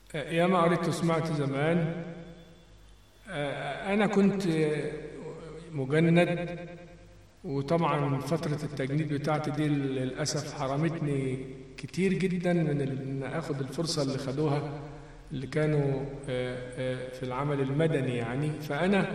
يا ما قريت وسمعت زمان أنا كنت مجند وطبعا فترة التجنيد بتاعتي دي للأسف حرمتني كتير جدا من إن آخد الفرصة اللي خدوها اللي كانوا في العمل المدني يعني فأنا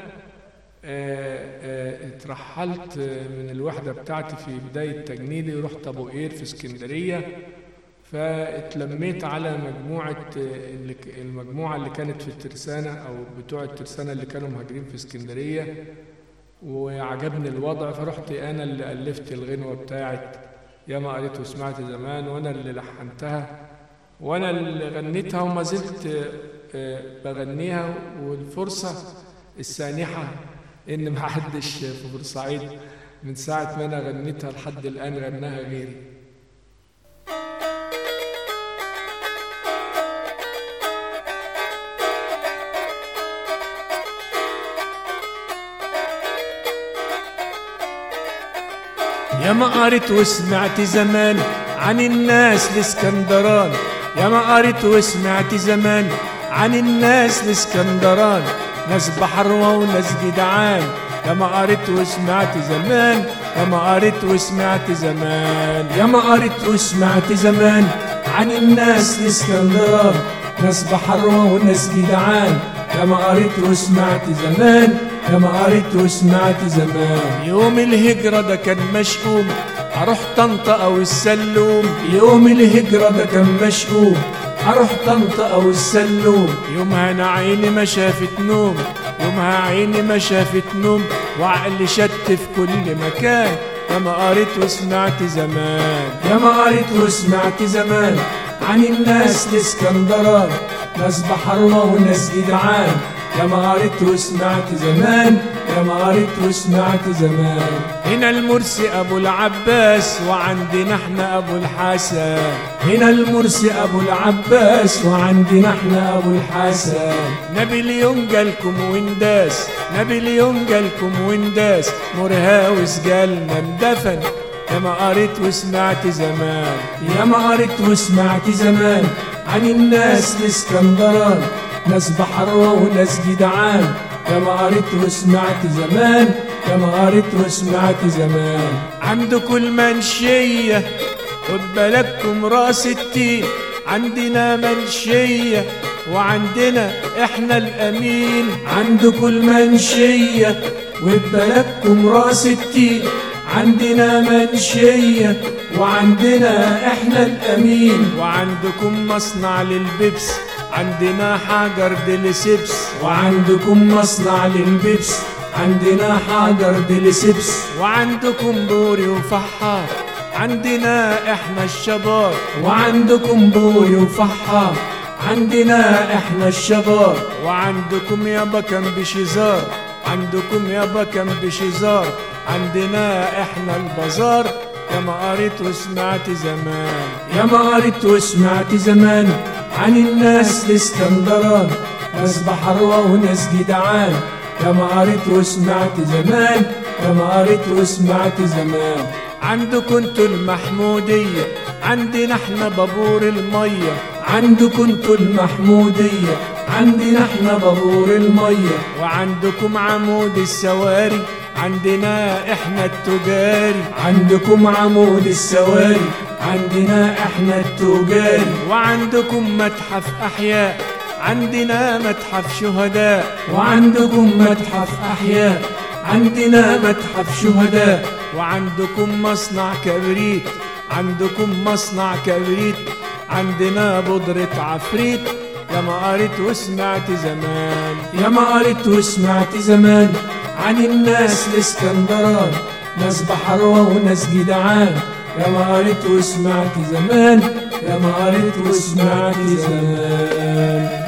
اترحلت من الوحدة بتاعتي في بداية تجنيدي ورحت أبو قير في اسكندرية فاتلميت على مجموعة المجموعة اللي كانت في الترسانة أو بتوع الترسانة اللي كانوا مهاجرين في اسكندرية وعجبني الوضع فرحت أنا اللي ألفت الغنوة بتاعت يا ما قريت وسمعت زمان وأنا اللي لحنتها وأنا اللي غنيتها وما زلت بغنيها والفرصة السانحة إن ما حدش في بورسعيد من ساعة ما أنا غنيتها لحد الآن غناها غيري يا ما قريت وسمعت زمان عن الناس الاسكندران يا ما قريت وسمعت زمان عن الناس الاسكندران ناس بحروة وناس جدعان يا ما قريت وسمعت زمان يا ما قريت وسمعت زمان يا ما قريت وسمعت زمان عن الناس الاسكندران ناس بحروة وناس جدعان يا ما قريت وسمعت زمان يا ما قريت وسمعت زمان يوم الهجرة ده كان مشؤوم أروح طنطا أو السلوم يوم الهجرة ده كان مشؤوم أروح طنطا أو السلوم يومها أنا عيني ما شافت نوم يومها عيني ما شافت نوم وعقلي شت في كل مكان يا ما قريت وسمعت زمان يا ما قريت وسمعت زمان عن الناس الاسكندران ناس بحروة وناس جدعان يا ما قريت وسمعت زمان يا ما قريت وسمعت زمان هنا المرسي ابو العباس وعندنا احنا ابو الحسن هنا المرسي ابو العباس وعندنا احنا ابو الحسن نابليون جالكم ونداس نابليون جالكم ونداس مرهاوس جالنا اندفن يا ما قريت وسمعت زمان يا ما قريت وسمعت زمان عن الناس الاسكندران ناس بحروة وناس جدعان يا ما قريت وسمعت زمان يا ما قريت وسمعت زمان عندكم المنشية خد بالكم راس التين عندنا منشية وعندنا احنا الامين عندكم المنشية وبالكم راس التين عندنا منشية وعندنا احنا الامين وعندكم مصنع للبيبس عندنا حجر دلسبس وعندكم مصنع للبيبس عندنا حجر دلسبس وعندكم بوري وفحار عندنا احنا الشباب وعندكم بوري وفحار عندنا احنا الشباب وعندكم يابا كان بشزار عندكم يابا كان بشزار عندنا احنا البازار يا ما قريت وسمعت زمان يا ما قريت وسمعت زمان عن الناس الاسكندران ناس بحروة وناس جدعان يا ما قريت وسمعت زمان يا ما قريت وسمعت زمان عندكم انتوا المحمودية عندنا احنا بابور المية عندكم انتوا المحمودية عندنا احنا بابور المية وعندكم عمود السواري عندنا احنا التجاري عندكم عمود السواري عندنا احنا التجاري وعندكم متحف احياء عندنا متحف شهداء وعندكم متحف احياء عندنا متحف شهداء وعندكم مصنع كبريت عندكم مصنع كبريت عندنا بودرة عفريت يا ما قريت وسمعت زمان يا ما قريت وسمعت زمان عن الناس الاسكندران ناس بحروة وناس جدعان يا ما قريت وسمعت زمان يا ما قريت وسمعت زمان